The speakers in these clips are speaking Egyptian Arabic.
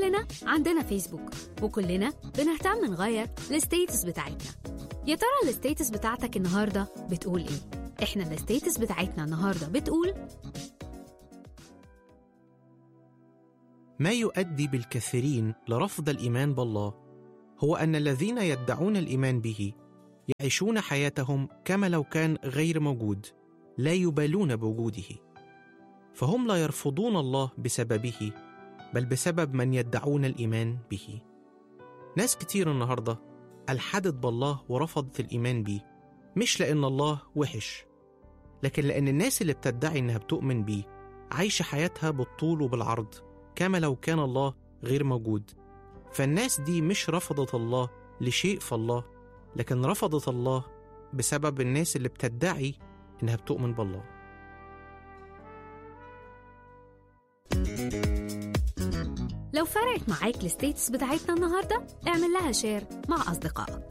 كلنا عندنا فيسبوك وكلنا بنهتم نغير الستيتس بتاعتنا يا ترى الستيتس بتاعتك النهارده بتقول ايه احنا الستيتس بتاعتنا النهارده بتقول ما يؤدي بالكثيرين لرفض الايمان بالله هو ان الذين يدعون الايمان به يعيشون حياتهم كما لو كان غير موجود لا يبالون بوجوده فهم لا يرفضون الله بسببه بل بسبب من يدعون الايمان به ناس كتير النهارده الحدت بالله ورفضت الايمان بيه مش لان الله وحش لكن لان الناس اللي بتدعي انها بتؤمن بيه عايشه حياتها بالطول وبالعرض كما لو كان الله غير موجود فالناس دي مش رفضت الله لشيء في الله لكن رفضت الله بسبب الناس اللي بتدعي انها بتؤمن بالله لو فرقت معاك الستيتس بتاعتنا النهارده اعمل لها شير مع اصدقائك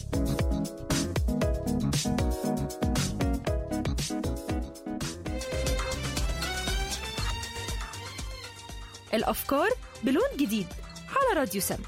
الأفكار بلون جديد على راديو سم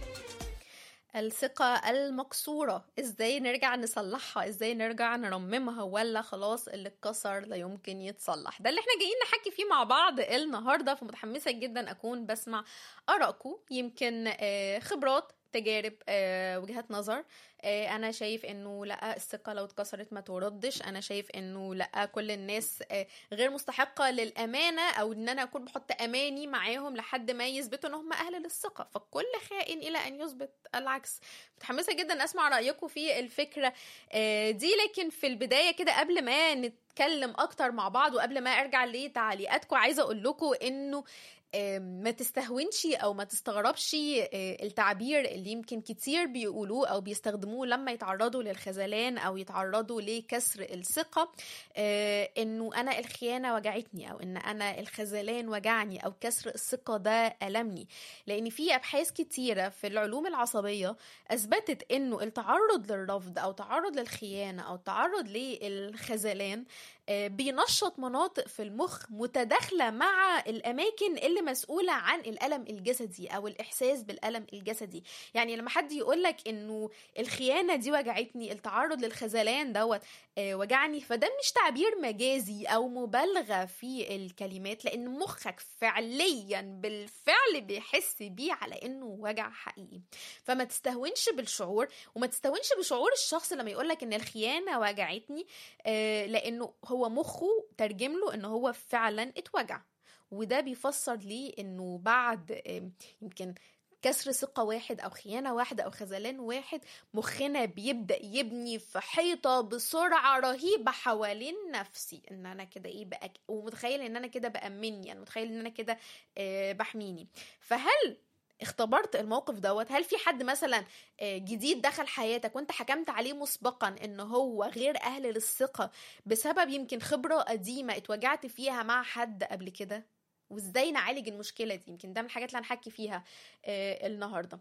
الثقة المكسورة ازاي نرجع نصلحها ازاي نرجع نرممها ولا خلاص اللي اتكسر لا يمكن يتصلح ده اللي احنا جايين نحكي فيه مع بعض النهاردة فمتحمسة جدا اكون بسمع ارائكم يمكن آه، خبرات تجارب آه، وجهات نظر آه، انا شايف انه لا الثقه لو اتكسرت ما تردش انا شايف انه لا كل الناس آه، غير مستحقه للامانه او ان انا اكون بحط اماني معاهم لحد ما يثبتوا ان هم اهل للثقه فكل خائن الى ان يثبت العكس متحمسه جدا اسمع رايكم في الفكره آه، دي لكن في البدايه كده قبل ما نتكلم اكتر مع بعض وقبل ما ارجع لتعليقاتكم عايزه اقول لكم انه آه، ما تستهونش او ما تستغربش آه، التعبير اللي يمكن كتير بيقولوه او بيستخدموه لما يتعرضوا للخذلان او يتعرضوا لكسر الثقه آه، انه انا الخيانه وجعتني او ان انا الخذلان وجعني او كسر الثقه ده المني لان في ابحاث كتيره في العلوم العصبيه اثبتت انه التعرض للرفض او تعرض للخيانه او التعرض للخذلان آه، بينشط مناطق في المخ متداخله مع الاماكن اللي مسؤوله عن الالم الجسدي او الاحساس بالالم الجسدي يعني لما حد يقولك انه الخيانه دي وجعتني التعرض للخذلان دوت آه، وجعني فده مش تعبير مجازي او مبالغه في الكلمات لان مخك فعليا بالفعل بيحس بيه على انه وجع حقيقي فما تستهونش بالشعور وما تستهونش بشعور الشخص لما يقولك ان الخيانه وجعتني آه، لانه هو مخه ترجم له ان هو فعلا اتوجع وده بيفسر ليه انه بعد آم، يمكن كسر ثقة واحد أو خيانة واحدة أو خذلان واحد مخنا بيبدأ يبني في حيطة بسرعة رهيبة حوالين نفسي إن أنا كده إيه بقى ومتخيل إن أنا كده بأمني يعني متخيل إن أنا كده آه، بحميني فهل اختبرت الموقف دوت هل في حد مثلا آه، جديد دخل حياتك وانت حكمت عليه مسبقا ان هو غير اهل للثقة بسبب يمكن خبرة قديمة اتوجعت فيها مع حد قبل كده وازاي نعالج المشكله دي يمكن ده من الحاجات اللي هنحكي فيها آه النهارده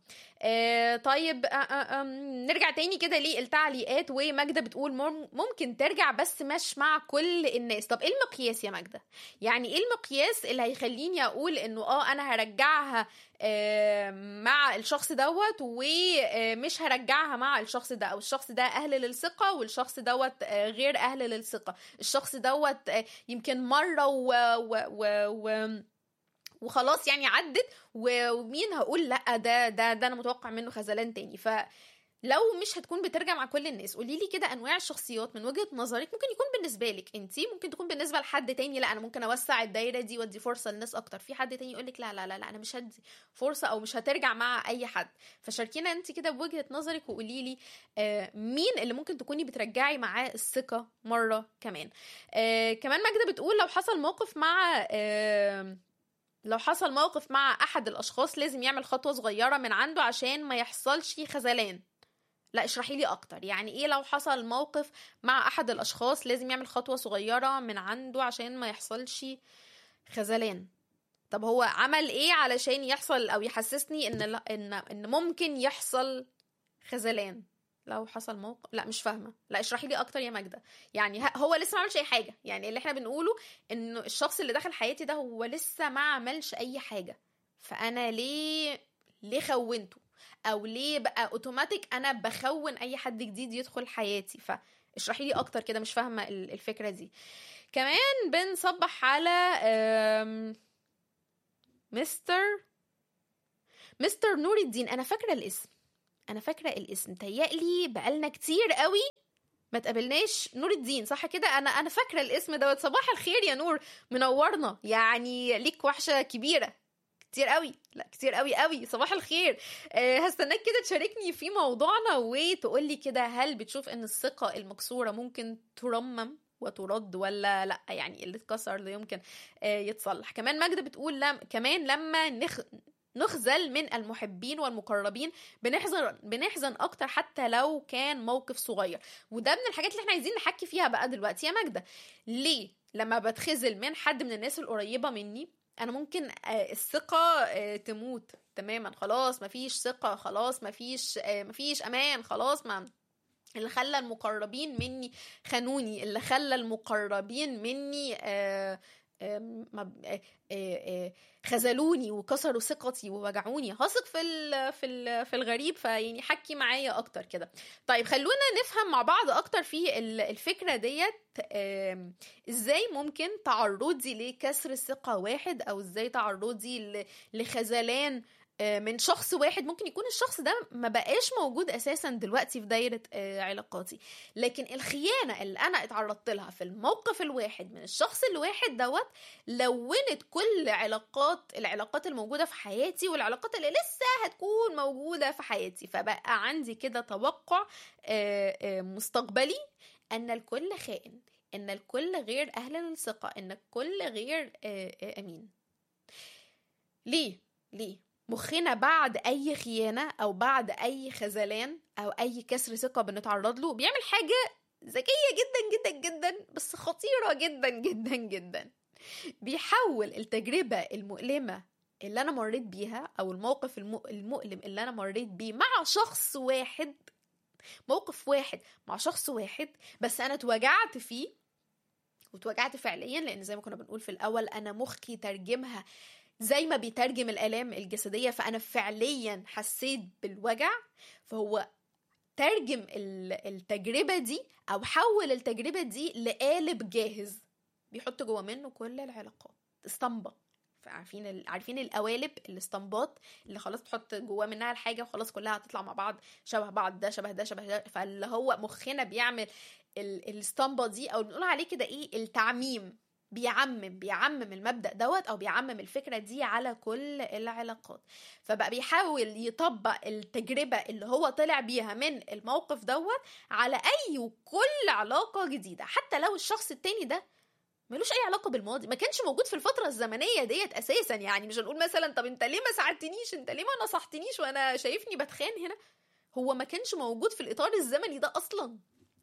آه طيب آه آه آه نرجع تاني كده للتعليقات وماجده بتقول مم- ممكن ترجع بس مش مع كل الناس طب ايه المقياس يا ماجده يعني ايه المقياس اللي هيخليني اقول انه اه انا هرجعها آه، مع الشخص دوت ومش هرجعها مع الشخص ده او الشخص ده اهل للثقه والشخص دوت آه، غير اهل للثقه الشخص دوت آه، يمكن مره و, و, و, و وخلاص يعني عدت و- ومين هقول لا ده ده ده انا متوقع منه خذلان تاني ف لو مش هتكون بترجع مع كل الناس قولي لي كده انواع الشخصيات من وجهة نظرك ممكن يكون بالنسبه لك انت ممكن تكون بالنسبه لحد تاني لا انا ممكن اوسع الدايره دي وادي فرصه للناس اكتر في حد تاني يقول لك لا لا لا لا انا مش هدي فرصه او مش هترجع مع اي حد فشاركينا انت كده بوجهة نظرك وقولي لي آه مين اللي ممكن تكوني بترجعي معاه الثقه مره كمان آه كمان ماجده بتقول لو حصل موقف مع آه لو حصل موقف مع احد الاشخاص لازم يعمل خطوه صغيره من عنده عشان ما يحصلش خذلان لا اشرحي لي اكتر يعني ايه لو حصل موقف مع احد الاشخاص لازم يعمل خطوه صغيره من عنده عشان ما يحصلش خذلان طب هو عمل ايه علشان يحصل او يحسسني ان لا ان ان ممكن يحصل خذلان لو حصل موقف لا مش فاهمه لا اشرحي لي اكتر يا ماجده يعني ه- هو لسه ما عملش اي حاجه يعني اللي احنا بنقوله انه الشخص اللي دخل حياتي ده هو لسه ما عملش اي حاجه فانا ليه ليه خونته او ليه بقى اوتوماتيك انا بخون اي حد جديد يدخل حياتي فاشرحي لي اكتر كده مش فاهمه ال- الفكره دي كمان بنصبح على آم، مستر مستر نور الدين انا فاكره الاسم انا فاكره الاسم تهيألي بقالنا كتير قوي ما تقابلناش نور الدين صح كده انا انا فاكره الاسم دوت صباح الخير يا نور منورنا يعني ليك وحشه كبيره كتير قوي لا كتير قوي قوي صباح الخير أه هستناك كده تشاركني في موضوعنا وتقول لي كده هل بتشوف ان الثقه المكسوره ممكن ترمم وترد ولا لا يعني اللي اتكسر ده يمكن آه، يتصلح كمان ماجدة بتقول لم كمان لما نخ نخذل من المحبين والمقربين بنحزن بنحزن اكتر حتى لو كان موقف صغير وده من الحاجات اللي احنا عايزين نحكي فيها بقى دلوقتي يا ماجدة ليه لما بتخذل من حد من الناس القريبة مني انا ممكن آه، الثقة آه، تموت تماما خلاص مفيش ثقة خلاص مفيش آه، مفيش امان خلاص ما اللي خلى المقربين مني خانوني اللي خلى المقربين مني آه آه ما ب- آه آه آه خذلوني وكسروا ثقتي ووجعوني هثق في ال في ال في الغريب فيعني حكي معايا اكتر كده طيب خلونا نفهم مع بعض اكتر في ال- الفكره ديت آم، ازاي ممكن تعرضي لكسر ثقه واحد او ازاي تعرضي ل- لخذلان آه، من شخص واحد ممكن يكون الشخص ده ما بقاش موجود اساسا دلوقتي في دايره آه، علاقاتي لكن الخيانه اللي انا اتعرضت لها في الموقف الواحد من الشخص الواحد دوت لونت كل علاقات العلاقات الموجوده في حياتي والعلاقات اللي لسه هتكون موجوده في حياتي فبقى عندي كده توقع آه، آه، مستقبلي ان الكل خائن ان الكل غير اهل للثقه ان الكل غير آه، آه، امين ليه ليه مخنا بعد اي خيانه او بعد اي خذلان او اي كسر ثقه بنتعرض له بيعمل حاجه ذكيه جدا جدا جدا بس خطيره جدا جدا جدا بيحول التجربه المؤلمه اللي انا مريت بيها او الموقف الم- المؤلم اللي انا مريت بيه مع شخص واحد موقف واحد مع شخص واحد بس انا اتوجعت فيه واتوجعت فعليا لان زي ما كنا بنقول في الاول انا مخي ترجمها زي ما بيترجم الالام الجسديه فانا فعليا حسيت بالوجع فهو ترجم ال- التجربه دي او حول التجربه دي لقالب جاهز بيحط جوه منه كل العلاقات اسطمبه عارفين ال... عارفين القوالب الاسطمبات اللي خلاص تحط جواه منها الحاجه وخلاص كلها هتطلع مع بعض شبه بعض ده شبه ده شبه ده فاللي هو مخنا بيعمل ال- الاسطمبه دي او بنقول عليه كده ايه التعميم بيعمم بيعمم المبدا دوت او بيعمم الفكره دي على كل العلاقات فبقى بيحاول يطبق التجربه اللي هو طلع بيها من الموقف دوت على اي وكل علاقه جديده حتى لو الشخص التاني ده ملوش اي علاقه بالماضي ما كانش موجود في الفتره الزمنيه ديت اساسا يعني مش هنقول مثلا طب انت ليه ما ساعدتنيش انت ليه ما نصحتنيش وانا شايفني بتخان هنا هو ما كانش موجود في الاطار الزمني ده اصلا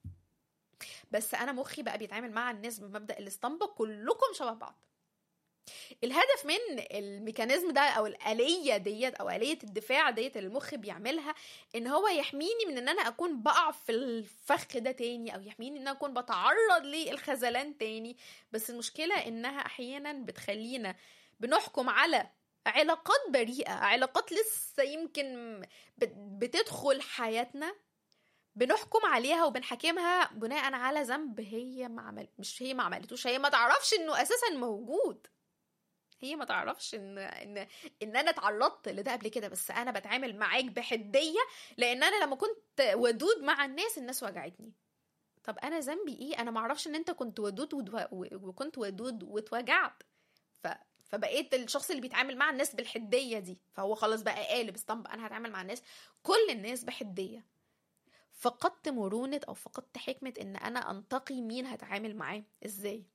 بس انا مخي بقى بيتعامل مع الناس بمبدا الاسطمبه كلكم شبه بعض الهدف من الميكانيزم ده او الاليه ديت او اليه الدفاع ديت اللي المخ بيعملها ان هو يحميني من ان انا اكون بقع في الفخ ده تاني او يحميني ان انا اكون بتعرض للخذلان تاني بس المشكله انها احيانا بتخلينا بنحكم على علاقات بريئه علاقات لسه يمكن بت- بتدخل حياتنا بنحكم عليها وبنحاكمها بناء على ذنب هي ما عمل مش هي ما عملتوش هي ما تعرفش انه اساسا موجود هي ما تعرفش ان ان ان انا اتعرضت لده قبل كده بس انا بتعامل معاك بحديه لان انا لما كنت ودود مع الناس الناس وجعتني طب انا ذنبي ايه انا ما اعرفش ان انت كنت ودود ودو- وكنت ودود واتوجعت ف فبقيت الشخص اللي بيتعامل مع الناس بالحديه دي فهو خلاص بقى قالب اسطمب انا هتعامل مع الناس كل الناس بحديه فقدت مرونة أو فقدت حكمة إن أنا أنتقي مين هتعامل معاه إزاي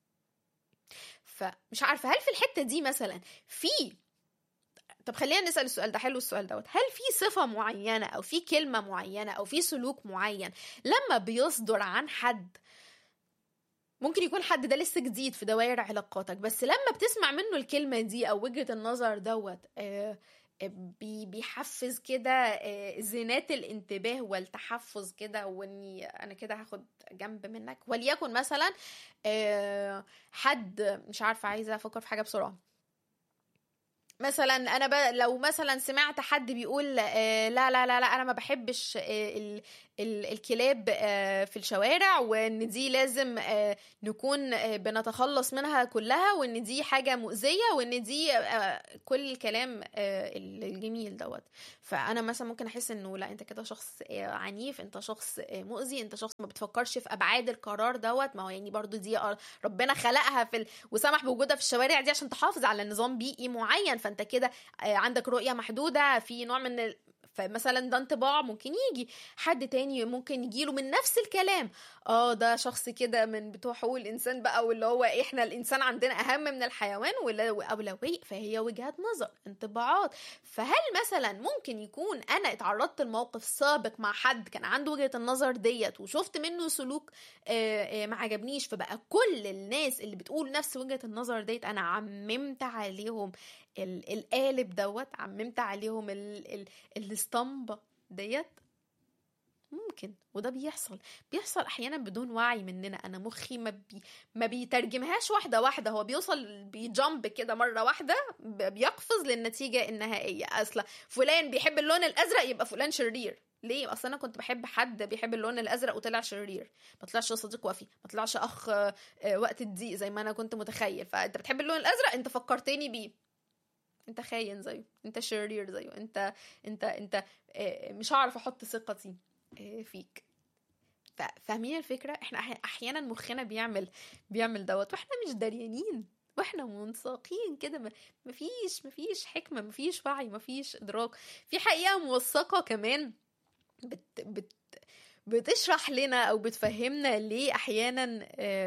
فمش عارفة هل في الحتة دي مثلا في طب خلينا نسأل السؤال ده حلو السؤال دوت هل في صفة معينة أو في كلمة معينة أو في سلوك معين لما بيصدر عن حد ممكن يكون حد ده لسه جديد في دوائر علاقاتك بس لما بتسمع منه الكلمة دي أو وجهة النظر دوت آه بي- بيحفز كده آه، زينات الانتباه والتحفز كده واني انا كده هاخد جنب منك وليكن مثلا آه، حد مش عارفه عايزه افكر في حاجه بسرعه مثلا انا ب... لو مثلا سمعت حد بيقول آه لا لا لا لا انا ما بحبش آه ال... ال... الكلاب آه في الشوارع وان دي لازم آه نكون آه بنتخلص منها كلها وان دي حاجه مؤذيه وان دي آه كل الكلام آه الجميل دوت فانا مثلا ممكن احس انه لا انت كده شخص آه عنيف انت شخص آه مؤذي انت شخص ما بتفكرش في ابعاد القرار دوت ما هو يعني برضو دي آه ربنا خلقها في ال... وسمح بوجودها في الشوارع دي عشان تحافظ على نظام بيئي معين فانت كده عندك رؤيه محدوده في نوع من ال... فمثلا ده انطباع ممكن يجي حد تاني ممكن يجيله من نفس الكلام اه ده شخص كده من بتوع حقوق الانسان بقى واللي هو احنا الانسان عندنا اهم من الحيوان واولويه فهي وجهات نظر انطباعات فهل مثلا ممكن يكون انا اتعرضت لموقف سابق مع حد كان عنده وجهه النظر ديت وشفت منه سلوك آآ آآ ما عجبنيش فبقى كل الناس اللي بتقول نفس وجهه النظر ديت انا عممت عليهم القالب دوت عممت عليهم الاسطمبه ديت ممكن وده بيحصل بيحصل احيانا بدون وعي مننا انا مخي ما بي ما بيترجمهاش واحده واحده هو بيوصل بيجامب كده مره واحده بيقفز للنتيجه النهائيه اصلا فلان بيحب اللون الازرق يبقى فلان شرير ليه اصل انا كنت بحب حد بيحب اللون الازرق وطلع شرير ما طلعش صديق وفي ما طلعش اخ وقت الضيق زي ما انا كنت متخيل فانت بتحب اللون الازرق انت فكرتني بيه انت خاين زيه انت شرير زيه انت انت انت مش هعرف احط ثقتي فيك فاهمين الفكره احنا احيانا مخنا بيعمل بيعمل دوت واحنا مش دريانين واحنا منساقين كده مفيش مفيش حكمه مفيش وعي مفيش ادراك في حقيقه موثقه كمان بت بت بتشرح لنا او بتفهمنا ليه احيانا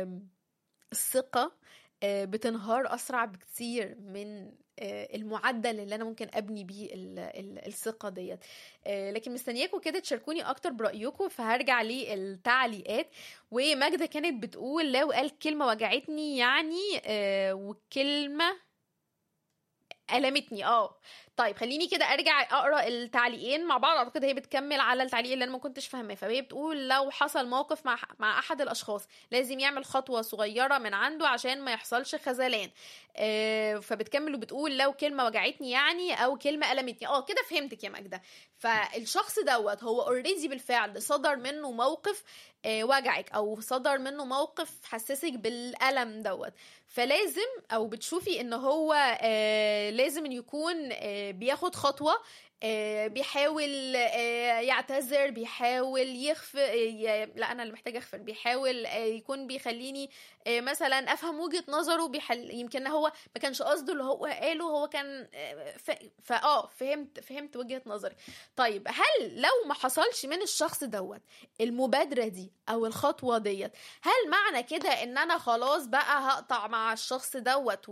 الثقه بتنهار اسرع بكتير من المعدل اللي انا ممكن ابني بيه الثقه ديت لكن مستنياكم كده تشاركوني اكتر برايكم فهرجع للتعليقات وماجده كانت بتقول لو قال كلمه وجعتني يعني وكلمه ألمتني اه طيب خليني كده ارجع اقرا التعليقين مع بعض اعتقد هي بتكمل على التعليق اللي انا ما كنتش فاهماه فهي بتقول لو حصل موقف مع مع احد الاشخاص لازم يعمل خطوه صغيره من عنده عشان ما يحصلش خذلان آه فبتكمل وبتقول لو كلمه وجعتني يعني او كلمه المتني اه كده فهمتك يا ماجده فالشخص دوت هو اوريدي بالفعل صدر منه موقف آه وجعك او صدر منه موقف حسسك بالالم دوت فلازم او بتشوفي ان هو آه لازم ان يكون آه بياخد خطوه بيحاول يعتذر بيحاول يخفي لا انا اللي محتاجه اغفر بيحاول يكون بيخليني مثلا افهم وجهه نظره بيحل يمكن هو ما كانش قصده اللي هو قاله هو كان ف... فاه فهمت فهمت وجهه نظري طيب هل لو ما حصلش من الشخص دوت المبادره دي او الخطوه ديت هل معنى كده ان انا خلاص بقى هقطع مع الشخص دوت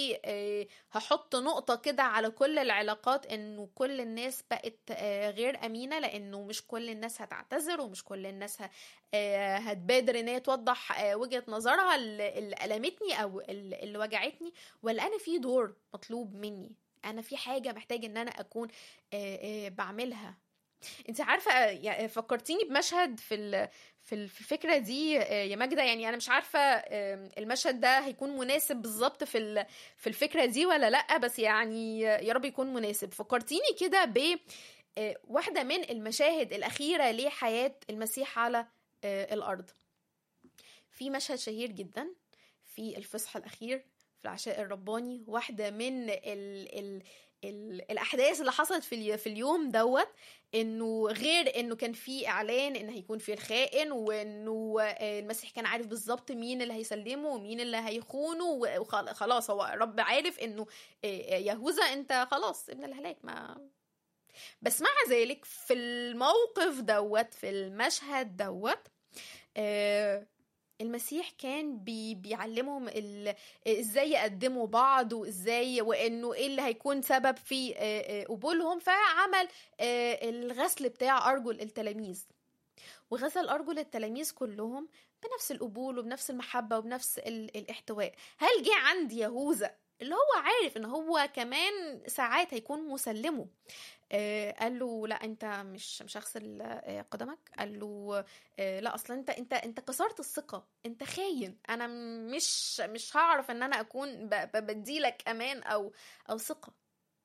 وهحط نقطه كده على كل العلاقات انه كل الناس الناس بقت غير امينه لانه مش كل الناس هتعتذر ومش كل الناس هتبادر ان هي توضح وجهه نظرها اللي المتني او اللي وجعتني ولا انا في دور مطلوب مني انا في حاجه محتاج ان انا اكون بعملها انت عارفه فكرتيني بمشهد في في الفكره دي يا ماجده يعني انا مش عارفه المشهد ده هيكون مناسب بالظبط في في الفكره دي ولا لا بس يعني يا رب يكون مناسب فكرتيني كده ب واحده من المشاهد الاخيره لحياه المسيح على الارض في مشهد شهير جدا في الفصح الاخير في العشاء الرباني واحده من ال ال الاحداث اللي حصلت في في اليوم دوت انه غير انه كان في اعلان ان هيكون في الخائن وانه المسيح كان عارف بالظبط مين اللي هيسلمه ومين اللي هيخونه وخلاص هو رب عارف انه يهوذا انت خلاص ابن الهلاك ما بس مع ذلك في الموقف دوت في المشهد دوت المسيح كان بي بيعلمهم ازاي يقدموا بعض وازاي وانه ايه اللي هيكون سبب في قبولهم فعمل الغسل بتاع ارجل التلاميذ وغسل ارجل التلاميذ كلهم بنفس القبول وبنفس المحبه وبنفس الاحتواء هل جه عند يهوذا اللي هو عارف ان هو كمان ساعات هيكون مسلمه آه قال له لا انت مش مش هغسل آه قدمك قال له آه لا اصلا انت انت انت كسرت الثقه انت خاين انا مش مش هعرف ان انا اكون بديلك امان او او ثقه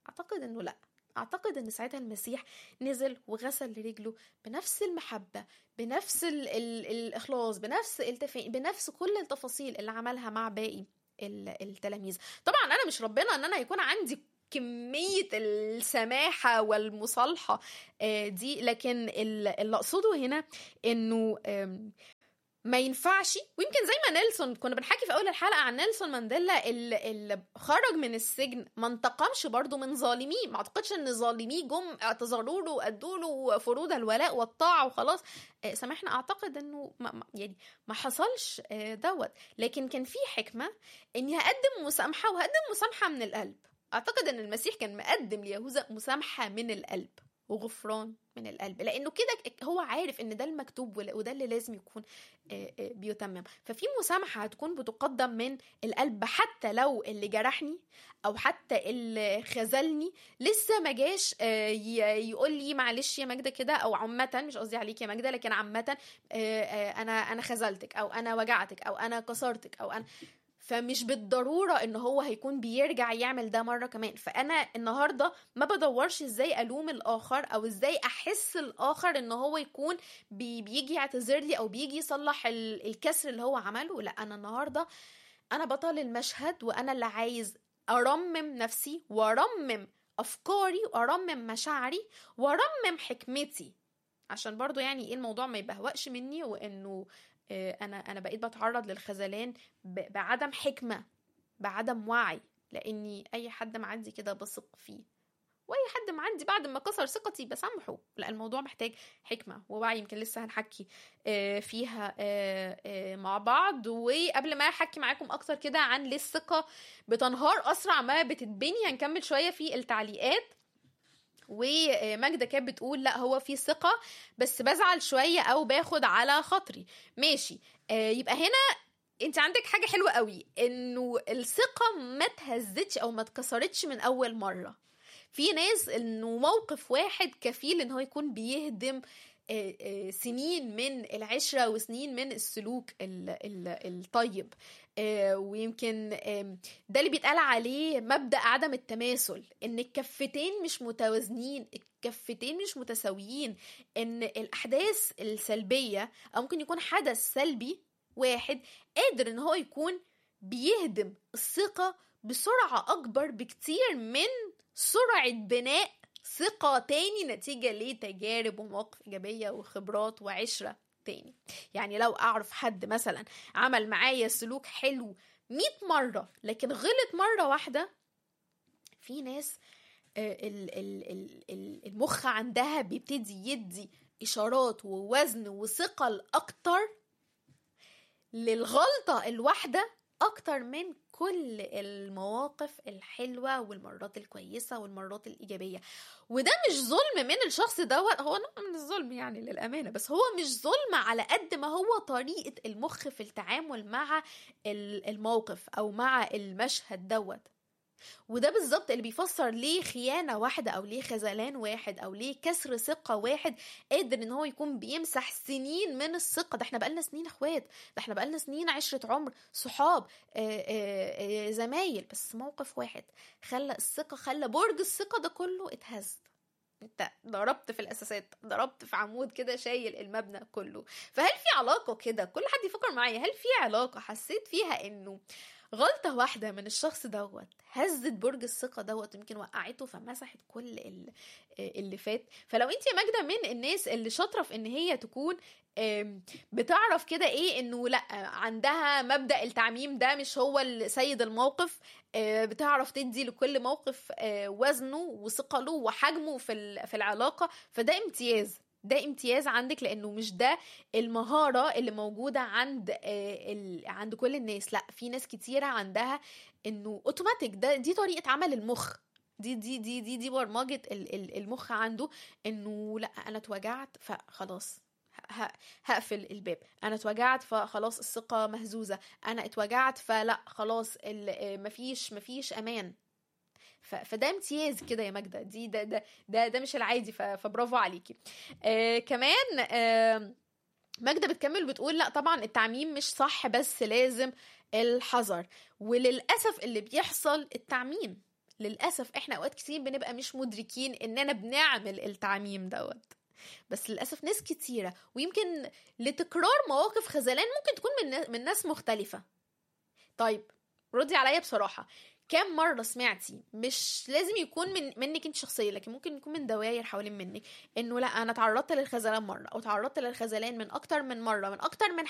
اعتقد انه لا اعتقد ان ساعتها المسيح نزل وغسل رجله بنفس المحبه بنفس ال ال الاخلاص بنفس التف... بنفس كل التفاصيل اللي عملها مع باقي ال- التلاميذ طبعا انا مش ربنا ان انا يكون عندي كمية السماحة والمصالحة آه، دي لكن ال- اللي أقصده هنا إنه آم، ما ينفعش ويمكن زي ما نيلسون كنا بنحكي في اول الحلقه عن نيلسون مانديلا اللي, اللي خرج من السجن ما انتقمش برضه من ظالميه ما اعتقدش ان ظالميه جم اعتذروا له وادوا له فروض الولاء والطاعه وخلاص آه، سامحنا اعتقد انه ما ما- يعني ما حصلش آه، دوت لكن كان في حكمه اني هقدم مسامحه وهقدم مسامحه من القلب اعتقد ان المسيح كان مقدم ليهوذا مسامحه من القلب وغفران من القلب لانه كده هو عارف ان ده المكتوب ولا- وده اللي لازم يكون آه، آه، بيتمم ففي مسامحه هتكون بتقدم من القلب حتى لو اللي جرحني او حتى اللي خذلني لسه ما جاش آه، ي- يقول لي معلش يا ماجده كده او عامه مش قصدي عليك يا ماجده لكن عامه آه، آه، انا انا خذلتك او انا وجعتك او انا كسرتك او انا فمش بالضروره ان هو هيكون بيرجع يعمل ده مره كمان فانا النهارده ما بدورش ازاي الوم الاخر او ازاي احس الاخر ان هو يكون بي بيجي يعتذر لي او بيجي يصلح ال- الكسر اللي هو عمله لا انا النهارده انا بطل المشهد وانا اللي عايز ارمم نفسي وارمم افكاري وارمم مشاعري وارمم حكمتي عشان برضو يعني ايه الموضوع ما يبهوأش مني وانه آه، انا انا بقيت بتعرض للخذلان ب- بعدم حكمه بعدم وعي لاني اي حد معدي كده بثق فيه واي حد معدي بعد ما كسر ثقتي بسامحه لا الموضوع محتاج حكمه ووعي يمكن لسه هنحكي آه، فيها آه، آه، مع بعض وقبل ما احكي معاكم اكتر كده عن ليه الثقه بتنهار اسرع ما بتتبني هنكمل شويه في التعليقات وماجدة كانت بتقول لا هو في ثقة بس بزعل شوية أو باخد على خاطري ماشي آه، يبقى هنا انت عندك حاجة حلوة قوي انه الثقة ما تهزتش او ما اتكسرتش من اول مرة في ناس انه موقف واحد كفيل ان هو يكون بيهدم آه، آه، سنين من العشرة وسنين من السلوك ال- ال- الطيب آه، ويمكن آم، ده اللي بيتقال عليه مبدأ عدم التماثل ان الكفتين مش متوازنين الكفتين مش متساويين ان الاحداث السلبية او ممكن يكون حدث سلبي واحد قادر ان هو يكون بيهدم الثقة بسرعة اكبر بكتير من سرعة بناء ثقة تاني نتيجة لتجارب ومواقف إيجابية وخبرات وعشرة تاني يعني لو أعرف حد مثلا عمل معايا سلوك حلو مئة مرة لكن غلط مرة واحدة في ناس آه، ال- ال- ال- ال- المخ عندها بيبتدي يدي إشارات ووزن وثقل أكتر للغلطة الواحدة أكتر من كل المواقف الحلوة والمرات الكويسة والمرات الإيجابية وده مش ظلم من الشخص دوت هو نوع من الظلم يعني للأمانة بس هو مش ظلم على قد ما هو طريقة المخ في التعامل مع ال- الموقف أو مع المشهد دوت وده بالظبط اللي بيفسر ليه خيانة واحدة أو ليه خذلان واحد أو ليه كسر ثقة واحد قادر إن هو يكون بيمسح سنين من الثقة ده احنا بقالنا سنين اخوات ده احنا بقالنا سنين عشرة عمر صحاب آه، آه، آه، زمايل بس موقف واحد خلى الثقة خلى برج الثقة ده كله اتهز انت ضربت في الاساسات ضربت في عمود كده شايل المبنى كله فهل في علاقه كده كل حد يفكر معايا هل في علاقه حسيت فيها انه غلطة واحدة من الشخص دوت هزت برج الثقة دوت يمكن وقعته فمسحت كل ال- اللي فات فلو انت يا ماجدة من الناس اللي شاطرة في ان هي تكون آم، بتعرف كده ايه انه لا عندها مبدأ التعميم ده مش هو سيد الموقف آه، بتعرف تدي لكل موقف آه، وزنه وثقله وحجمه في ال- في العلاقة فده امتياز ده امتياز عندك لانه مش ده المهارة اللي موجودة عند آه، ال... عند كل الناس لا في ناس كتيرة عندها انه اوتوماتيك ده دي طريقة عمل المخ دي دي دي دي دي برمجة ال- ال- المخ عنده انه لا انا اتوجعت فخلاص ه- هقفل الباب انا اتوجعت فخلاص الثقة مهزوزة انا اتوجعت فلا خلاص ال- آه، مفيش مفيش امان ف- فده امتياز كده يا ماجدة دي ده ده ده, ده مش العادي ف- فبرافو عليكي آه كمان آه ماجدة بتكمل بتقول لا طبعا التعميم مش صح بس لازم الحذر وللأسف اللي بيحصل التعميم للاسف احنا اوقات كتير بنبقى مش مدركين اننا بنعمل التعميم دوت بس للاسف ناس كتيره ويمكن لتكرار مواقف خذلان ممكن تكون من من ناس مختلفه طيب ردي عليا بصراحه كام مرة سمعتي مش لازم يكون من منك انت شخصيا لكن ممكن يكون من دواير حوالين منك انه لا انا تعرضت للخذلان مرة او تعرضت للخذلان من اكتر من مرة من اكتر من